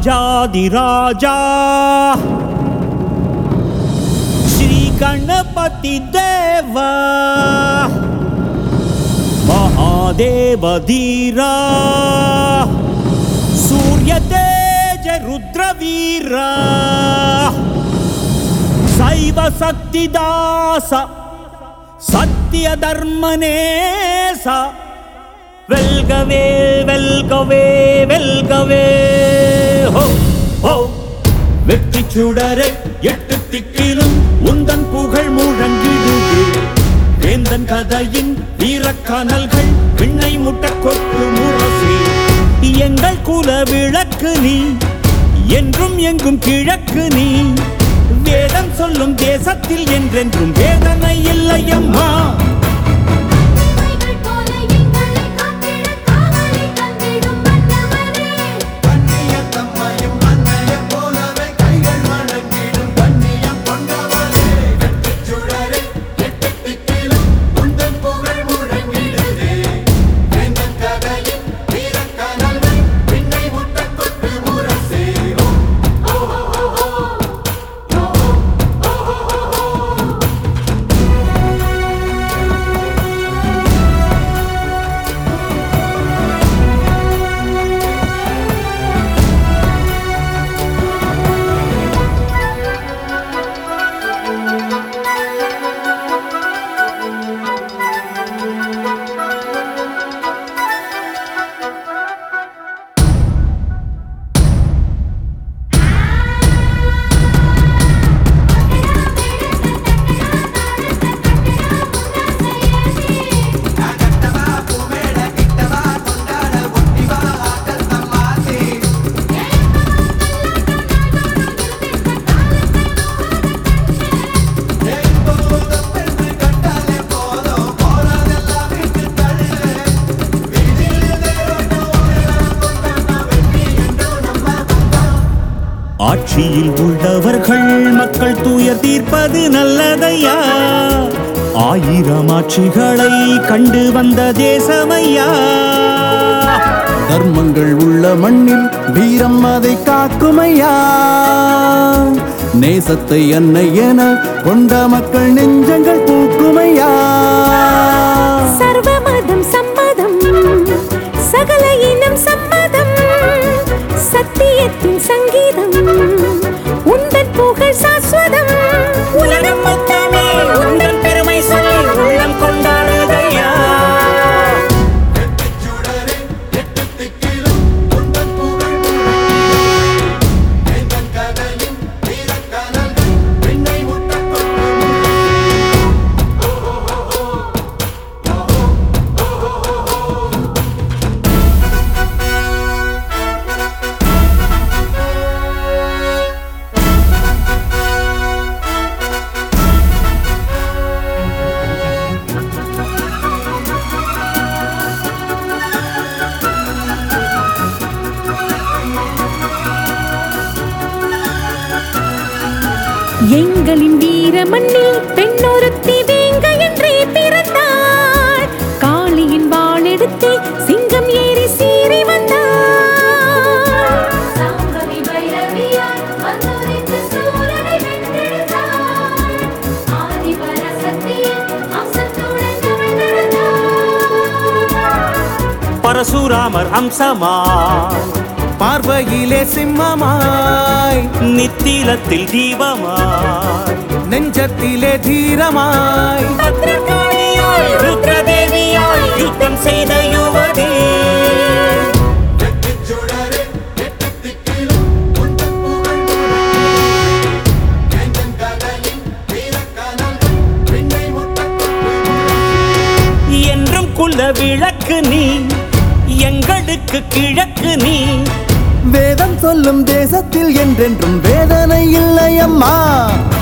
ராஜாதிராஜா ஸ்ரீ கணபதி தேவா மகாதேவ தீரா சூரிய தேஜ ருத்ர வீரா சைவ சக்தி தாச சத்திய தர்மநேச வெல்கவே வெல்கவே வெல்கவே ஹோ ஹோ வெற்றி சுடரை எட்டு திக்கிலும் உந்தன் புகழ் முழங்கிடுது வேந்தன் கதையின் வீரக்கனல்கள் விண்ணை முட்ட கொட்டு முரசு எங்கள் குல விளக்கு நீ என்றும் எங்கும் கிழக்கு நீ வேதம் சொல்லும் தேசத்தில் என்றென்றும் வேதனை இல்லையம்மா மைகள் போல எங்களை காத்திட காவலை தந்திடும் மன்னவரே கண்ணியத்தம்மையும் அன்னையைப் போலவே கைகள் வணங்கிடும் கண்ணியம் கொண்டவளே. வெற்றிச் சுடரே, எட்டு திக்கிலும் உந்தன் புகழ் முழங்கிடுதே. வேந்தன் கதையின் வீரக்கனல்கள் விண்ணை முட்டக் கொட்டு முரசே. ஓ, எப்போதும் பெண்ணு கண்டாலே போதும், போறதெல்லாம் விட்டு தள்ளு. வீதியில் தேரோட்டம் ஓடலாம், கொண்டாட்டம் வெற்றி என்றும் நம்ம பக்கம். ஆட்சியில் உள்ளவர்கள் மக்கள் துயர் தீர்ப்பது நல்லதையா ஆயிரம் ஆட்சிகளை கண்டு வந்த தேசமையா தர்மங்கள் உள்ள மண்ணில் வீரம் அதை காக்குமையா நேசத்தை அன்னை என கொண்ட மக்கள் நெஞ்சங்கள் பூக்குமையா சர்வமதம் சம்மதம் சகல இனம் சம்மதம் சத்தியத்தின் சங்கீதம் உந்தன் புகழ் சாஸ்வதம் உலகம் மொத்தமே உந்தன் பெருமை சொல்லி உள்ளம் கொண்டாடுதையா வெற்றிச் சுடரே, எட்டு திக்கிலும் உந்தன் புகழ் முழங்கிடுதே. வேந்தன் கதையின் வீரக்கனல்கள் விண்ணை முட்டக் கொட்டு முரசே. எங்களின் வீர மண்ணில் பெண்ணொருத்தி வேங்க என்றே பிறந்தாள் காளியின் வாளெடுத்து சிங்கம் ஏறி சீறி வந்தாள் சாம்பவி பைரவியாய் வந்தொரித்து சூரனை வென்றெடுத்தாள் ஆதி பராசக்தியின் அம்சத்துடன் அவள் நடந்தாள் பரசுராமர் அம்சமாய் பார்வையிலே சிம்மமாய் நித்திலத்தில் தீபமாய் நெஞ்சத்திலே தீரமாய் பத்ரகாளியாய் ருத்ரதேவியாய் யுத்தம் செய்த யுவதி வெற்றிச் சுடரே, எட்டு திக்கிலும் உந்தன் புகழ் முழங்கிடுதே. வேந்தன் கதையின் வீரக்கனல்கள் விண்ணை முட்டக் கொட்டு முரசே. என்றும் குல விளக்கு நீ எங்களுக்கு கிழக்கு நீ வேதம் சொல்லும் தேசத்தில் என்றென்றும் வேதனை இல்லையம்மா